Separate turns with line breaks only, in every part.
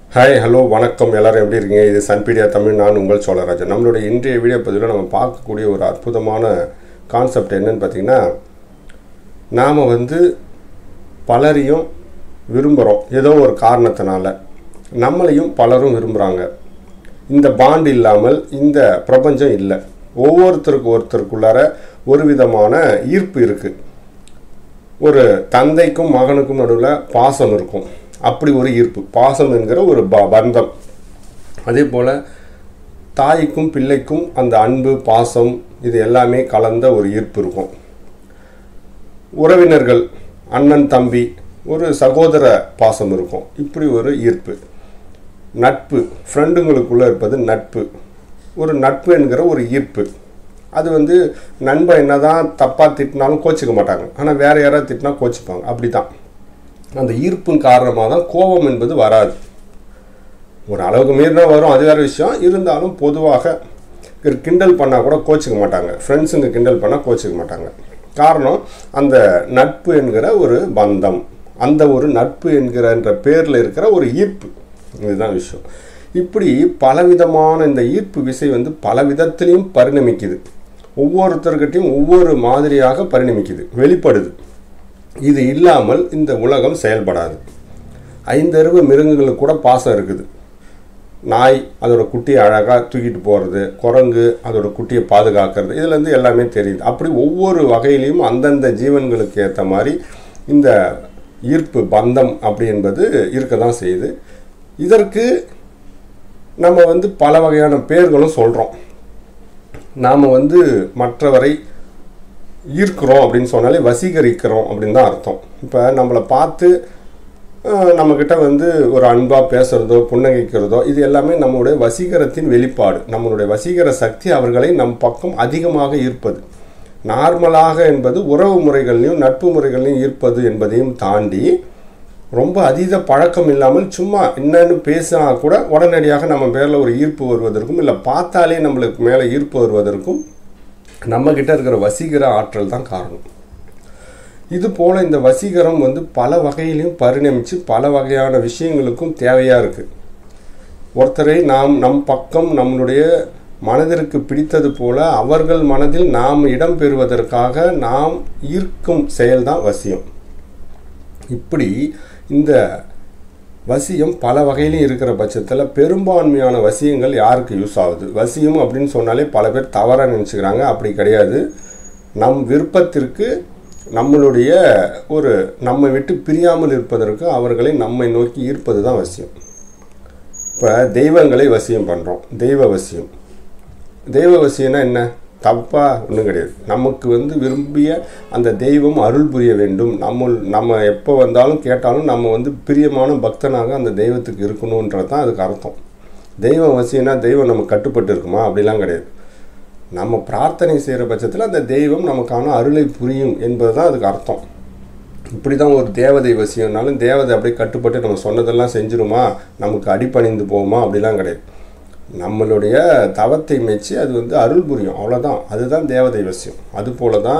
hi hello வணக்கம் எல்லாரும் எப்படி இருக்கீங்க இது சன்பீடியா தமிழ் நான் உங்கள் சோழராஜன் நம்மளுடைய இன்றைய வீடியோ பதிவில் நம்ம பார்க்கக்கூடிய ஒரு அற்புதமான கான்செப்ட் என்னன்னு பார்த்தீங்கன்னா நாம் வந்து பலரையும் விரும்புகிறோம் ஏதோ ஒரு காரணத்தினால நம்மளையும் பலரும் விரும்புகிறாங்க இந்த பாண்ட் இல்லாமல் இந்த பிரபஞ்சம் இல்லை ஒவ்வொருத்தருக்கு ஒருத்தருக்குள்ளார ஒரு விதமான ஈர்ப்பு இருக்குது ஒரு தந்தைக்கும் மகனுக்கும் நடுவில் பாசம் இருக்கும் அப்படி ஒரு ஈர்ப்பு பாசம் என்கிற ஒரு ப பந்தம் அதே போல் தாய்க்கும் பிள்ளைக்கும் அந்த அன்பு பாசம் இது எல்லாமே கலந்த ஒரு ஈர்ப்பு இருக்கும் உறவினர்கள் அண்ணன் தம்பி ஒரு சகோதர பாசம் இருக்கும் இப்படி ஒரு ஈர்ப்பு நட்பு ஃப்ரெண்டுங்களுக்குள்ளே இருப்பது நட்பு ஒரு நட்பு என்கிற ஒரு ஈர்ப்பு அது வந்து நண்பன் என்னதான் தப்பாக திட்டினாலும் கோச்சிக்க மாட்டாங்க ஆனால் வேற யாராவது திட்டினா கோச்சிப்பாங்க அப்படி தான் அந்த ஈர்ப்பின் காரணமாக தான் கோபம் என்பது வராது ஒரு அளவுக்கு மீறினா வரும் அது வேறு விஷயம் இருந்தாலும் பொதுவாக ஒரு கிண்டல் பண்ணால் கூட கோச்சிக்க மாட்டாங்க ஃப்ரெண்ட்ஸுங்க கிண்டல் பண்ணால் கோச்சிக்க மாட்டாங்க காரணம் அந்த நட்பு என்கிற ஒரு பந்தம் அந்த ஒரு நட்பு என்கிற பேரில் இருக்கிற ஒரு ஈர்ப்பு இதுதான் விஷயம் இப்படி பலவிதமான இந்த ஈர்ப்பு விசை வந்து பல விதத்திலையும் பரிணமிக்குது ஒவ்வொருத்தர்கிட்டையும் ஒவ்வொரு மாதிரியாக பரிணமிக்குது வெளிப்படுது இது இல்லாமல் இந்த உலகம் செயல்படாது ஐந்தறிவு மிருகங்களுக்கு கூட பாசம் இருக்குது நாய் அதோட குட்டியை அழகாக தூக்கிட்டு போகிறது குரங்கு அதோட குட்டியை பாதுகாக்கிறது இதுலேருந்து எல்லாமே தெரியுது அப்படி ஒவ்வொரு வகையிலையும் அந்தந்த ஜீவன்களுக்கு ஏற்ற மாதிரி இந்த ஈர்ப்பு பந்தம் அப்படி என்பது இருக்க தான் செய்யுது இதற்கு நம்ம வந்து பல வகையான பேர்களும் சொல்கிறோம் நாம் வந்து மற்றவரை ஈர்க்கிறோம் அப்படின்னு சொன்னாலே வசீகரிக்கிறோம் அப்படின்னு தான் அர்த்தம் இப்போ நம்மளை பார்த்து நம்மக்கிட்ட வந்து ஒரு அன்பாக பேசுகிறதோ புன்னகைக்கிறதோ இது எல்லாமே நம்மளுடைய வசீகரத்தின் வெளிப்பாடு நம்மளுடைய வசீகர சக்தி அவர்களை நம் பக்கம் அதிகமாக ஈர்ப்பது நார்மலாக என்பது உறவு முறைகள்லையும் நட்பு முறைகள்லையும் ஈர்ப்பது என்பதையும் தாண்டி ரொம்ப அதீத பழக்கம் இல்லாமல் சும்மா என்னன்னு பேசினா கூட உடனடியாக நம்ம பேரில் ஒரு ஈர்ப்பு வருவதற்கும் இல்லை பார்த்தாலே நம்மளுக்கு மேலே ஈர்ப்பு வருவதற்கும் நம்மக்கிட்ட இருக்கிற வசீகர ஆற்றல் தான் காரணம் இது போல் இந்த வசீகரம் வந்து பல வகையிலையும் பரிணமித்து பல வகையான விஷயங்களுக்கும் தேவையாக இருக்குது ஒருத்தரை நாம் நம் பக்கம் நம்மளுடைய மனதிற்கு பிடித்தது போல அவர்கள் மனதில் நாம் இடம் பெறுவதற்காக நாம் ஈர்க்கும் செயல்தான் வசியம் இப்படி இந்த வசியம் பல வகையிலையும் இருக்கிற பட்சத்தில் பெரும்பான்மையான வசியங்கள் யாருக்கு யூஸ் ஆகுது வசியம் அப்படின்னு சொன்னாலே பல பேர் தவறாக நினச்சிக்கிறாங்க அப்படி கிடையாது நம் விருப்பத்திற்கு நம்மளுடைய ஒரு நம்மை விட்டு பிரியாமல் இருப்பதற்கு அவர்களை நம்மை நோக்கி ஈர்ப்பது தான் வசியம் இப்போ தெய்வங்களை வசியம் பண்ணுறோம் தெய்வ வசியம் தெய்வ வசியம்னா என்ன தப்பாக ஒன்றும் கிடையாது நமக்கு வந்து விரும்பிய அந்த தெய்வம் அருள் புரிய வேண்டும் நம்ம நம்ம எப்போ வந்தாலும் கேட்டாலும் நம்ம வந்து பிரியமான பக்தனாக அந்த தெய்வத்துக்கு இருக்கணுன்றது தான் அதுக்கு அர்த்தம் தெய்வம் வசியம்னா தெய்வம் நம்ம கட்டுப்பட்டு இருக்குமா அப்படிலாம் கிடையாது நம்ம பிரார்த்தனை செய்கிற பட்சத்தில் அந்த தெய்வம் நமக்கான அருளை புரியும் என்பது தான் அதுக்கு அர்த்தம் இப்படி தான் ஒரு தேவதை வசியம்னாலும் தேவதை அப்படியே கட்டுப்பட்டு நம்ம சொன்னதெல்லாம் செஞ்சிருமா நமக்கு அடிப்பணிந்து போகுமா அப்படிலாம் கிடையாது நம்மளுடைய தவத்தை மெச்சு அது வந்து அருள் புரியும் அவ்வளோதான் அதுதான் தேவதை வசியம் அதுபோல தான்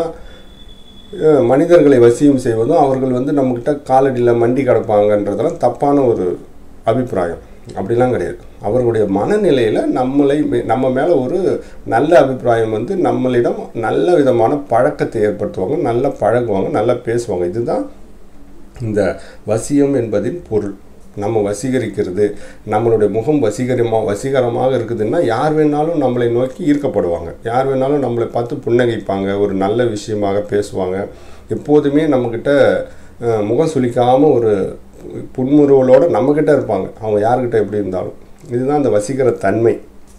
மனிதர்களை வசியம் செய்வதும் அவர்கள் வந்து நம்மக்கிட்ட காலடியில் மண்டி கிடப்பாங்கன்றதெல்லாம் தப்பான ஒரு அபிப்பிராயம் அப்படிலாம் கிடையாது அவர்களுடைய மனநிலையில் நம்மளை நம்ம மேலே ஒரு நல்ல அபிப்பிராயம் வந்து நம்மளிடம் நல்ல விதமான பழக்கத்தை ஏற்படுத்துவாங்க நல்லா பழகுவாங்க நல்லா பேசுவாங்க இதுதான் இந்த வசியம் என்பதின் பொருள் நம்ம வசீகரிக்கிறது நம்மளுடைய முகம் வசீகரமாக வசீகரமாக இருக்குதுன்னா யார் வேணாலும் நம்மளை நோக்கி ஈர்க்கப்படுவாங்க யார் வேணாலும் நம்மளை பார்த்து புன்னகைப்பாங்க ஒரு நல்ல விஷயமாக பேசுவாங்க எப்போதுமே நம்மக்கிட்ட முகம் சுளிக்காமல் ஒரு புன்முறுவலோடு நம்மக்கிட்ட இருப்பாங்க அவங்க யார்கிட்ட எப்படி இருந்தாலும் இதுதான் அந்த வசீகர தன்மை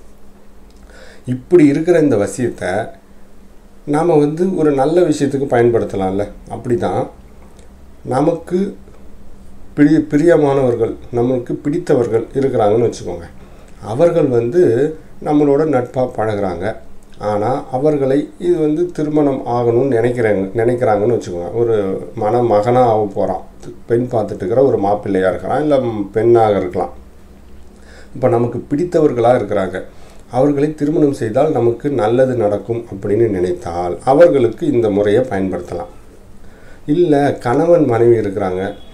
இப்படி இருக்கிற இந்த வசியத்தை நாம் வந்து ஒரு நல்ல விஷயத்துக்கு பயன்படுத்தலாம்ல அப்படி தான் நமக்கு பிரி பிரியமானவர்கள் நம்மளுக்கு பிடித்தவர்கள் இருக்கிறாங்கன்னு வச்சுக்கோங்க அவர்கள் வந்து நம்மளோட நட்பாக பழகிறாங்க ஆனால் அவர்களை இது வந்து திருமணம் ஆகணும்னு நினைக்கிறாங்க நினைக்கிறாங்கன்னு வச்சுக்கோங்க ஒரு மன மகனாக ஆக போகிறான் பெண் பார்த்துட்டு இருக்கிற ஒரு மாப்பிள்ளையாக இருக்கிறான் இல்லை பெண்ணாக இருக்கலாம் இப்போ நமக்கு பிடித்தவர்களாக இருக்கிறாங்க அவர்களை திருமணம் செய்தால் நமக்கு நல்லது நடக்கும் அப்படின்னு நினைத்தால் அவர்களுக்கு இந்த முறையை பயன்படுத்தலாம் இல்லை கணவன் மனைவி இருக்கிறாங்க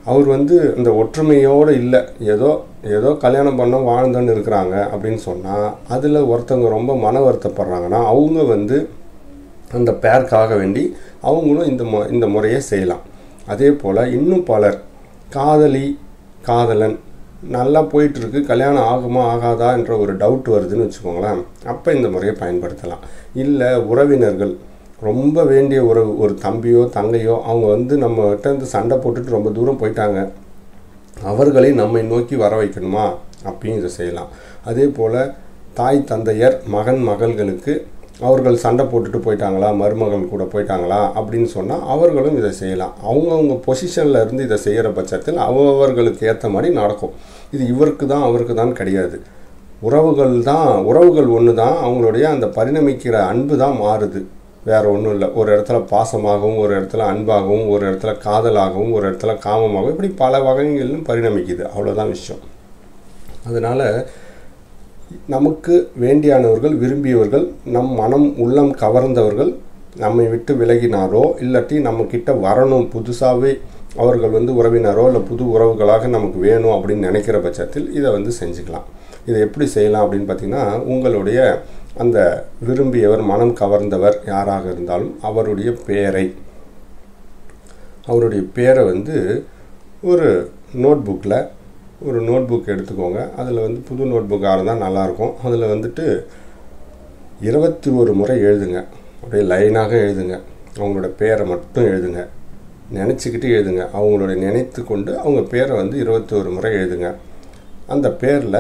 அவர் வந்து அந்த ஒற்றுமையோடு இல்லை ஏதோ ஏதோ கல்யாணம் பண்ண வாழ்ந்தோன்னு இருக்கிறாங்க அப்படின்னு சொன்னால் அதில் ஒருத்தவங்க ரொம்ப மன வருத்தப்படுறாங்கன்னா அவங்க வந்து அந்த பேருக்காக வேண்டி அவங்களும் இந்த மு இந்த முறையை செய்யலாம் அதே போல் இன்னும் பலர் காதலி காதலன் நல்லா போயிட்டுருக்கு கல்யாணம் ஆகுமா ஆகாதா என்ற ஒரு டவுட் வருதுன்னு வச்சுக்கோங்களேன் அப்போ இந்த முறையை பயன்படுத்தலாம் இல்லை உறவினர்கள் ரொம்ப வேண்டிய உறவு ஒரு தம்பியோ தங்கையோ அவங்க வந்து நம்மகிட்ட இருந்து சண்டை போட்டுட்டு ரொம்ப தூரம் போயிட்டாங்க அவர்களை நம்மை நோக்கி வர வைக்கணுமா அப்பயும் இதை செய்யலாம் அதே போல் தாய் தந்தையர் மகன் மகள்களுக்கு அவர்கள் சண்டை போட்டுட்டு போயிட்டாங்களா மருமகள் கூட போயிட்டாங்களா அப்படின்னு சொன்னால் அவர்களும் இதை செய்யலாம் அவங்கவுங்க பொசிஷனில் இருந்து இதை செய்கிற பட்சத்தில் அவர்களுக்கு ஏற்ற மாதிரி நடக்கும் இது இவருக்கு தான் அவருக்கு தான் கிடையாது உறவுகள் தான் உறவுகள் ஒன்று தான் அவங்களுடைய அந்த பரிணமிக்கிற அன்பு தான் மாறுது வேறு ஒன்றும் இல்லை ஒரு இடத்துல பாசமாகவும் ஒரு இடத்துல அன்பாகவும் ஒரு இடத்துல காதலாகவும் ஒரு இடத்துல காமமாகவும் இப்படி பல வகைகளிலும் பரிணமிக்குது அவ்வளோதான் விஷயம் அதனால் நமக்கு வேண்டியானவர்கள் விரும்பியவர்கள் நம் மனம் உள்ளம் கவர்ந்தவர்கள் நம்மை விட்டு விலகினாரோ இல்லாட்டி நம்மக்கிட்ட வரணும் புதுசாகவே அவர்கள் வந்து உறவினரோ இல்லை புது உறவுகளாக நமக்கு வேணும் அப்படின்னு நினைக்கிற பட்சத்தில் இதை வந்து செஞ்சுக்கலாம் இதை எப்படி செய்யலாம் அப்படின்னு பார்த்திங்கன்னா உங்களுடைய அந்த விரும்பியவர் மனம் கவர்ந்தவர் யாராக இருந்தாலும் அவருடைய பெயரை அவருடைய பேரை வந்து ஒரு நோட் புக்கில் ஒரு நோட் புக் எடுத்துக்கோங்க அதில் வந்து புது நோட் புக்காக இருந்தால் நல்லாயிருக்கும் அதில் வந்துட்டு இருபத்தி ஒரு முறை எழுதுங்க அப்படியே லைனாக எழுதுங்க அவங்களோட பேரை மட்டும் எழுதுங்க நினச்சிக்கிட்டு எழுதுங்க அவங்களோட நினைத்து கொண்டு அவங்க பேரை வந்து இருபத்தி ஒரு முறை எழுதுங்க அந்த பேரில்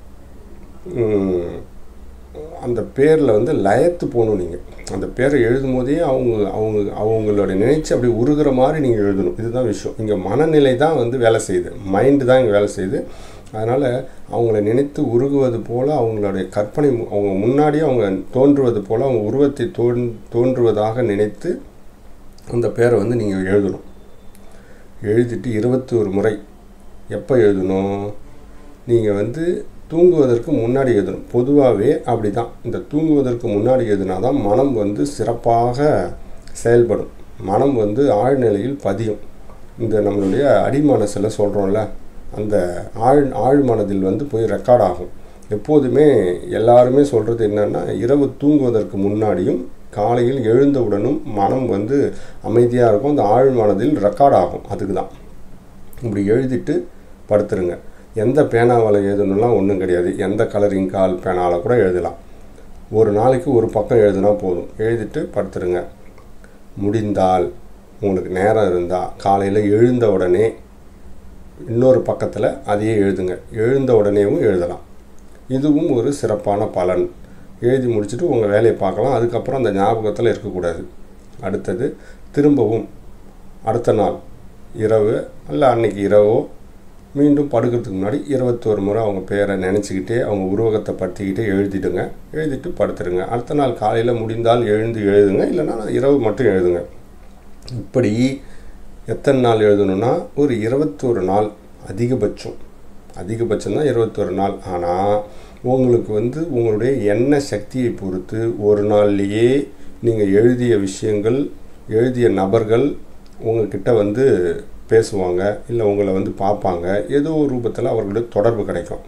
அந்த பேரில் வந்து லயத்து போகணும் நீங்கள் அந்த பேரை எழுதும் போதே அவங்க அவங்க அவங்களோட நினைச்சு அப்படி உருகிற மாதிரி நீங்கள் எழுதணும் இதுதான் விஷயம் இங்கே மனநிலை தான் வந்து வேலை செய்யுது மைண்டு தான் இங்கே வேலை செய்யுது அதனால் அவங்கள நினைத்து உருகுவது போல் அவங்களுடைய கற்பனை அவங்க முன்னாடியே அவங்க தோன்றுவது போல் அவங்க உருவத்தை தோன் தோன்றுவதாக நினைத்து அந்த பேரை வந்து நீங்கள் எழுதணும் எழுதிட்டு இருபத்தி ஒரு முறை எப்போ எழுதணும் நீங்கள் வந்து தூங்குவதற்கு முன்னாடி எழுதணும் பொதுவாகவே அப்படி தான் இந்த தூங்குவதற்கு முன்னாடி எழுதினா தான் மனம் வந்து சிறப்பாக செயல்படும் மனம் வந்து ஆழ்நிலையில் பதியும் இந்த நம்மளுடைய அடிமனசில் சொல்கிறோம்ல அந்த ஆழ் ஆழ் மனதில் வந்து போய் ரெக்கார்ட் ஆகும் எப்போதுமே எல்லாருமே சொல்கிறது என்னென்னா இரவு தூங்குவதற்கு முன்னாடியும் காலையில் எழுந்தவுடனும் மனம் வந்து அமைதியாக இருக்கும் அந்த ஆழ் மனதில் ரெக்கார்ட் ஆகும் அதுக்கு தான் இப்படி எழுதிட்டு படுத்துருங்க எந்த பேனாவால் எழுதணும்லாம் ஒன்றும் கிடையாது எந்த கலரிங் கால் பேனாவில் கூட எழுதலாம் ஒரு நாளைக்கு ஒரு பக்கம் எழுதுனா போதும் எழுதிட்டு படுத்துருங்க முடிந்தால் உங்களுக்கு நேரம் இருந்தால் காலையில் எழுந்த உடனே இன்னொரு பக்கத்தில் அதையே எழுதுங்க எழுந்த உடனேவும் எழுதலாம் இதுவும் ஒரு சிறப்பான பலன் எழுதி முடிச்சுட்டு உங்கள் வேலையை பார்க்கலாம் அதுக்கப்புறம் அந்த ஞாபகத்தில் இருக்கக்கூடாது அடுத்தது திரும்பவும் அடுத்த நாள் இரவு அல்ல அன்னைக்கு இரவோ மீண்டும் படுக்கிறதுக்கு முன்னாடி இருபத்தோரு முறை அவங்க பேரை நினச்சிக்கிட்டே அவங்க உருவகத்தை படுத்திக்கிட்டே எழுதிடுங்க எழுதிட்டு படுத்துருங்க அடுத்த நாள் காலையில் முடிந்தால் எழுந்து எழுதுங்க இல்லைன்னா இரவு மட்டும் எழுதுங்க இப்படி எத்தனை நாள் எழுதணும்னா ஒரு இருபத்தோரு நாள் அதிகபட்சம் அதிகபட்சம் தான் இருபத்தொரு நாள் ஆனால் உங்களுக்கு வந்து உங்களுடைய எண்ண சக்தியை பொறுத்து ஒரு நாள்லேயே நீங்கள் எழுதிய விஷயங்கள் எழுதிய நபர்கள் உங்ககிட்ட வந்து பேசுவாங்க இல்லை உங்களை வந்து பார்ப்பாங்க ஏதோ ஒரு ரூபத்தில் அவர்களுடைய தொடர்பு கிடைக்கும்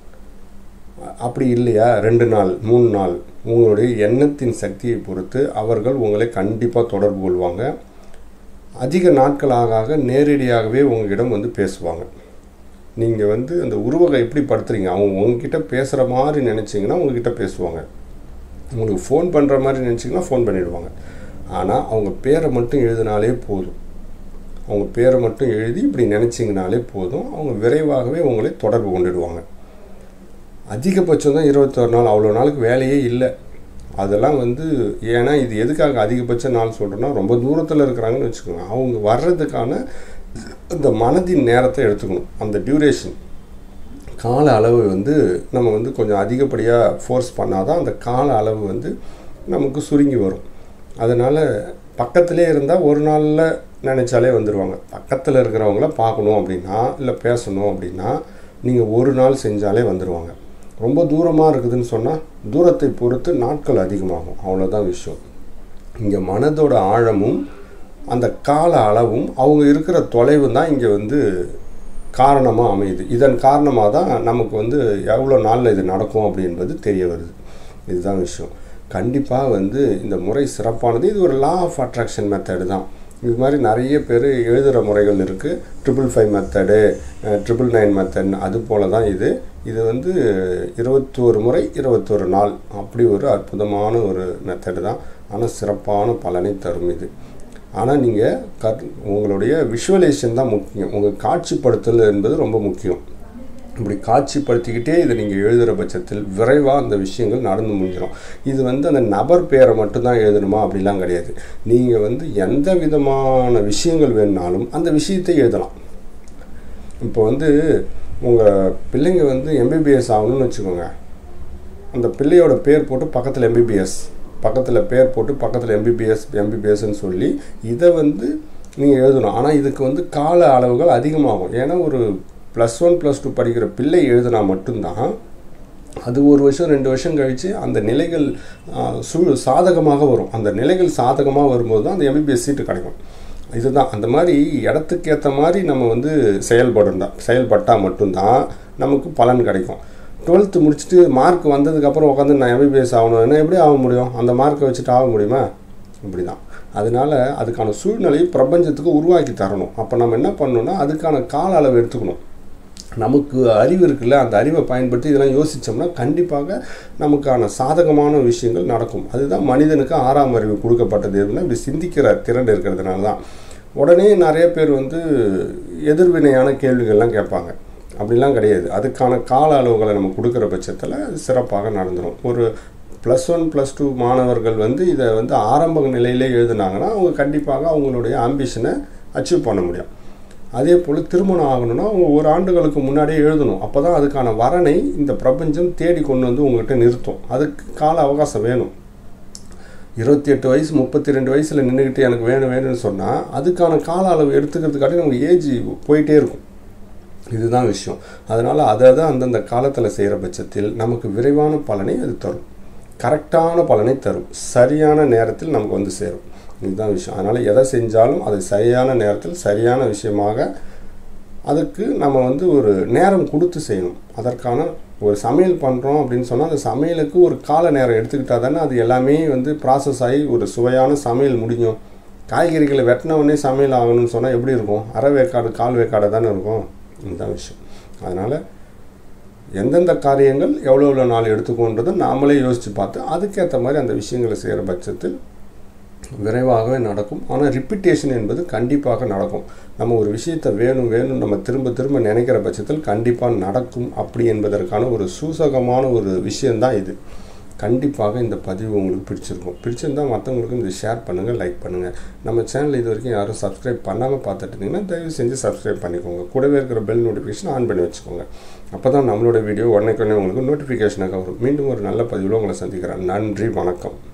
அப்படி இல்லையா ரெண்டு நாள் மூணு நாள் உங்களுடைய எண்ணத்தின் சக்தியை பொறுத்து அவர்கள் உங்களை கண்டிப்பாக தொடர்பு கொள்வாங்க அதிக நாட்கள் ஆக ஆக நேரடியாகவே உங்ககிட்ட வந்து பேசுவாங்க நீங்கள் வந்து அந்த உருவகை எப்படி படுத்துறீங்க அவங்க உங்ககிட்ட பேசுகிற மாதிரி நினச்சிங்கன்னா உங்ககிட்ட பேசுவாங்க உங்களுக்கு ஃபோன் பண்ணுற மாதிரி நினச்சிங்கன்னா ஃபோன் பண்ணிவிடுவாங்க ஆனால் அவங்க பேரை மட்டும் எழுதினாலே போதும் அவங்க பேரை மட்டும் எழுதி இப்படி நினச்சிங்கனாலே போதும் அவங்க விரைவாகவே உங்களை தொடர்பு கொண்டுடுவாங்க அதிகபட்சம் தான் இருபத்தொரு நாள் அவ்வளோ நாளுக்கு வேலையே இல்லை அதெல்லாம் வந்து ஏன்னா இது எதுக்காக அதிகபட்ச நாள் சொல்கிறேன்னா ரொம்ப தூரத்தில் இருக்கிறாங்கன்னு வச்சுக்கோங்க அவங்க வர்றதுக்கான அந்த மனதின் நேரத்தை எடுத்துக்கணும் அந்த டியூரேஷன் கால அளவு வந்து நம்ம வந்து கொஞ்சம் அதிகப்படியாக ஃபோர்ஸ் பண்ணால் தான் அந்த கால அளவு வந்து நமக்கு சுருங்கி வரும் அதனால் பக்கத்திலே இருந்தால் ஒரு நாளில் நினச்சாலே வந்துடுவாங்க பக்கத்தில் இருக்கிறவங்கள பார்க்கணும் அப்படின்னா இல்லை பேசணும் அப்படின்னா நீங்கள் ஒரு நாள் செஞ்சாலே வந்துடுவாங்க ரொம்ப தூரமாக இருக்குதுன்னு சொன்னால் தூரத்தை பொறுத்து நாட்கள் அதிகமாகும் அவ்வளோதான் விஷயம் இங்கே மனதோட ஆழமும் அந்த கால அளவும் அவங்க இருக்கிற தொலைவும் தான் இங்கே வந்து காரணமாக அமையுது இதன் காரணமாக தான் நமக்கு வந்து எவ்வளோ நாளில் இது நடக்கும் அப்படின்றது தெரிய வருது இதுதான் விஷயம் கண்டிப்பாக வந்து இந்த முறை சிறப்பானது இது ஒரு லா ஆஃப் அட்ராக்ஷன் மெத்தடு தான் இது மாதிரி நிறைய பேர் எழுதுகிற முறைகள் இருக்குது triple five method triple nine மெத்தட்னு அது போல தான் இது இது வந்து இருபத்தோரு முறை இருபத்தோரு நாள் அப்படி ஒரு அற்புதமான ஒரு மெத்தடு தான் ஆனால் சிறப்பான பலனை தரும் இது ஆனால் நீங்கள் கற் உங்களுடைய விஷுவலைசேஷன் தான் முக்கியம் உங்கள் காட்சிப்படுத்தல் என்பது ரொம்ப முக்கியம் இப்படி காட்சிப்படுத்திக்கிட்டே இதை நீங்கள் எழுதுகிற பட்சத்தில் விரைவாக அந்த விஷயங்கள் நடந்து முடிஞ்சிடும் இது வந்து அந்த நபர் பேரை மட்டும்தான் எழுதணுமா அப்படிலாம் கிடையாது நீங்கள் வந்து எந்த விதமான விஷயங்கள் வேணுனாலும் அந்த விஷயத்தை எழுதலாம் இப்போ வந்து உங்கள் பிள்ளைங்க வந்து எம்பிபிஎஸ் ஆகணும்னு வச்சுக்கோங்க அந்த பிள்ளையோட பேர் போட்டு பக்கத்தில் எம்பிபிஎஸ் பக்கத்தில் பேர் போட்டு பக்கத்தில் எம்பிபிஎஸ் எம்பிபிஎஸ்ன்னு சொல்லி இதை வந்து நீங்கள் எழுதணும் ஆனால் இதுக்கு வந்து கால அளவுகள் அதிகமாகும் ஏன்னா ஒரு ப்ளஸ் ஒன் ப்ளஸ் டூ படிக்கிற பிள்ளை எழுதினா மட்டும்தான் அது ஒரு வருஷம் ரெண்டு வருஷம் கழித்து அந்த நிலைகள் சூ சாதகமாக வரும் அந்த நிலைகள் சாதகமாக வரும்போது தான் அந்த எம்பிபிஎஸ் சீட்டு கிடைக்கும் இதுதான் அந்த மாதிரி இடத்துக்கு ஏற்ற மாதிரி நம்ம வந்து செயல்படுறா செயல்பட்டால் மட்டும்தான் நமக்கு பலன் கிடைக்கும் டுவெல்த்து முடிச்சுட்டு மார்க் வந்ததுக்கப்புறம் உட்காந்து நான் எம்பிபிஎஸ் ஆகணும் என்ன எப்படி ஆக முடியும் அந்த மார்க்கை வச்சுட்டு ஆக முடியுமா இப்படி தான் அதனால் அதுக்கான சூழ்நிலையை பிரபஞ்சத்துக்கு உருவாக்கி தரணும் அப்போ நம்ம என்ன பண்ணணும்னா அதுக்கான கால அளவு எடுத்துக்கணும் நமக்கு அறிவு இருக்குல்ல அந்த அறிவை பயன்படுத்தி இதெல்லாம் யோசித்தோம்னா கண்டிப்பாக நமக்கான சாதகமான விஷயங்கள் நடக்கும் அதுதான் மனிதனுக்கு ஆறாம் அறிவு கொடுக்கப்பட்டது எதுனா இப்படி சிந்திக்கிற திறன் இருக்கிறதுனால தான் உடனே நிறைய பேர் வந்து எதிர்வினையான கேள்விகள்லாம் கேட்பாங்க அப்படிலாம் கிடையாது அதுக்கான கால அளவுகளை நம்ம கொடுக்குற பட்சத்தில் சிறப்பாக நடந்துடும் ஒரு ப்ளஸ் ஒன் ப்ளஸ் டூ மாணவர்கள் வந்து இதை வந்து ஆரம்ப நிலையிலே எழுதுனாங்கன்னா அவங்க கண்டிப்பாக அவங்களுடைய ஆம்பிஷனை அச்சீவ் பண்ண முடியும் அதே போல் திருமணம் ஆகணும்னா அவங்க ஒரு ஆண்டுகளுக்கு முன்னாடியே எழுதணும் அப்போ தான் அதுக்கான வரனை இந்த பிரபஞ்சம் தேடி கொண்டு வந்து உங்கள்கிட்ட நிறுத்தும் அதுக்கு கால அவகாசம் வேணும் இருபத்தி எட்டு வயசு முப்பத்தி ரெண்டு வயசில் நின்றுக்கிட்டு எனக்கு வேணும் வேணும்னு சொன்னால் அதுக்கான கால அளவு எடுத்துக்கிறதுக்காட்டி நமக்கு ஏஜ் போயிட்டே இருக்கும் இதுதான் விஷயம் அதனால் அதை தான் அந்தந்த காலத்தில் செய்கிற பட்சத்தில் நமக்கு விரைவான பலனை அது தரும் கரெக்டான பலனை தரும் சரியான நேரத்தில் நமக்கு வந்து சேரும் இதுதான் விஷயம் அதனால் எதை செஞ்சாலும் அது சரியான நேரத்தில் சரியான விஷயமாக அதுக்கு நம்ம வந்து ஒரு நேரம் கொடுத்து செய்யணும் அதற்கான ஒரு சமையல் பண்ணுறோம் அப்படின்னு சொன்னால் அந்த சமையலுக்கு ஒரு கால நேரம் எடுத்துக்கிட்டால் தானே அது எல்லாமே வந்து ப்ராசஸ் ஆகி ஒரு சுவையான சமையல் முடியும் காய்கறிகளை வெட்டின உடனே சமையல் ஆகணும்னு சொன்னால் எப்படி இருக்கும் அரை வேக்காடு கால் வேக்காடு தானே இருக்கும் இதுதான் விஷயம் அதனால் எந்தெந்த காரியங்கள் எவ்வளோ எவ்வளோ நாள் எடுத்துக்கோன்றதை நாமளே யோசித்து பார்த்து அதுக்கேற்ற மாதிரி அந்த விஷயங்களை செய்கிற பட்சத்தில் விரைவாகவே நடக்கும் ஆனால் ரிப்பிட்டேஷன் என்பது கண்டிப்பாக நடக்கும் நம்ம ஒரு விஷயத்தை வேணும் வேணும் நம்ம திரும்ப திரும்ப நினைக்கிற பட்சத்தில் கண்டிப்பாக நடக்கும் அப்படி என்பதற்கான ஒரு சூசகமான ஒரு விஷயந்தான் இது கண்டிப்பாக இந்த பதிவு உங்களுக்கு பிடிச்சிருக்கும் பிடிச்சிருந்தால் மற்றவங்களுக்கும் இதை ஷேர் பண்ணுங்கள் லைக் பண்ணுங்கள் நம்ம சேனல் இது வரைக்கும் யாரும் சப்ஸ்கிரைப் பண்ணாமல் பார்த்துட்டு இருந்தீங்கன்னா தயவு செஞ்சு சப்ஸ்கிரைப் பண்ணிக்கோங்க கூடவே இருக்கிற பெல் நோட்டிஃபிகேஷன் ஆன் பண்ணி வச்சுக்கோங்க அப்போ தான் நம்மளோட வீடியோ உடனே உங்களுக்கு நோட்டிஃபிகேஷனாக வரும் மீண்டும் ஒரு நல்ல பதிவில் உங்களை சந்திக்கிறேன் நன்றி வணக்கம்